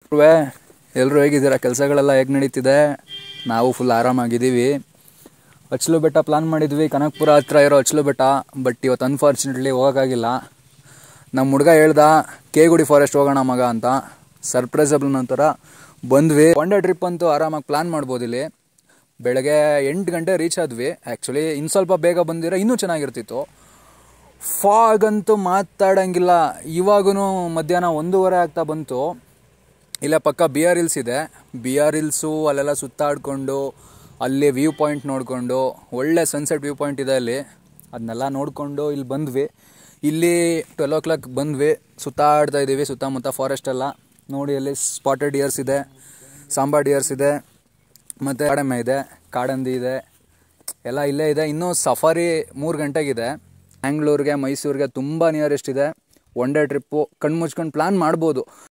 ಎಲ್ಲರೂ ಹೇಗಿದ್ದೀರಾ ಕೆಲಸಗಳೆಲ್ಲ ಹೇಗೆ ನಡೀತಿದೆ ನಾವು ಫುಲ್ ಆರಾಮಾಗಿದ್ದೀವಿ ಅಚ್ಲು ಬೆಟ್ಟ ಪ್ಲಾನ್ ಮಾಡಿದ್ವಿ ಕನಕಪುರ ಹತ್ರ ಇರೋ ಅಚ್ಲು ಬೆಟ್ಟ ಬಟ್ ಇವತ್ತು ಅನ್ಫಾರ್ಚುನೇಟ್ಲಿ ಹೋಗೋಕ್ಕಾಗಿಲ್ಲ ನಮ್ಮ ಹುಡುಗ ಹೇಳ್ದ ಕೇಗುಡಿ ಫಾರೆಸ್ಟ್ ಹೋಗೋಣ ಮಗ ಅಂತ ಸರ್ಪ್ರೈಸಬಲ್ ನಂತರ ಬಂದ್ವಿ ಒನ್ ಡೇ ಟ್ರಿಪ್ ಅಂತೂ ಆರಾಮಾಗಿ ಪ್ಲಾನ್ ಮಾಡ್ಬೋದು ಇಲ್ಲಿ ಬೆಳಗ್ಗೆ ಎಂಟು ಗಂಟೆ ರೀಚ್ ಆದ್ವಿ ಆ್ಯಕ್ಚುಲಿ ಇನ್ನು ಸ್ವಲ್ಪ ಬೇಗ ಬಂದಿರೋ ಇನ್ನೂ ಚೆನ್ನಾಗಿರ್ತಿತ್ತು ಫಾಗ್ ಅಂತೂ ಮಾತಾಡಂಗಿಲ್ಲ ಇವಾಗೂ ಮಧ್ಯಾಹ್ನ ಒಂದೂವರೆ ಆಗ್ತಾ ಬಂತು ಇಲ್ಲೇ ಪಕ್ಕ ಬಿ ಆರ್ ಹಿಲ್ಸ್ ಇದೆ ಬಿ ಆರ್ ಹಿಲ್ಸು ಅಲ್ಲೆಲ್ಲ ಸುತ್ತಾಡಿಕೊಂಡು ಅಲ್ಲಿ ವ್ಯೂ ಪಾಯಿಂಟ್ ನೋಡಿಕೊಂಡು ಒಳ್ಳೆ ಸನ್ಸೆಟ್ ವ್ಯೂ ಪಾಯಿಂಟ್ ಇದೆ ಅಲ್ಲಿ ಅದನ್ನೆಲ್ಲ ನೋಡಿಕೊಂಡು ಇಲ್ಲಿ ಬಂದ್ವಿ ಇಲ್ಲಿ ಟ್ವೆಲ್ ಓ ಕ್ಲಾಕ್ ಬಂದ್ವಿ ಸುತ್ತಾಡ್ತಾ ಇದ್ದೀವಿ ಸುತ್ತಮುತ್ತ ಫಾರೆಸ್ಟ್ ಎಲ್ಲ ನೋಡಿ ಅಲ್ಲಿ ಸ್ಪಾಟೆಡ್ ಇಯರ್ಸ್ ಇದೆ ಸಾಂಬಾರ್ ಡಿಯರ್ಸ್ ಇದೆ ಮತ್ತು ಕಾಡೆಮ್ಮೆ ಇದೆ ಕಾಡಂದಿ ಇದೆ ಎಲ್ಲ ಇಲ್ಲೇ ಇದೆ ಇನ್ನೂ ಸಫಾರಿ ಮೂರು ಗಂಟೆಗಿದೆ ಬ್ಯಾಂಗ್ಳೂರಿಗೆ ಮೈಸೂರಿಗೆ ತುಂಬ ನಿಯರೆಸ್ಟ್ ಇದೆ ಒನ್ ಡೇ ಟ್ರಿಪ್ಪು ಕಣ್ಣು ಮುಚ್ಕೊಂಡು ಪ್ಲ್ಯಾನ್ ಮಾಡ್ಬೋದು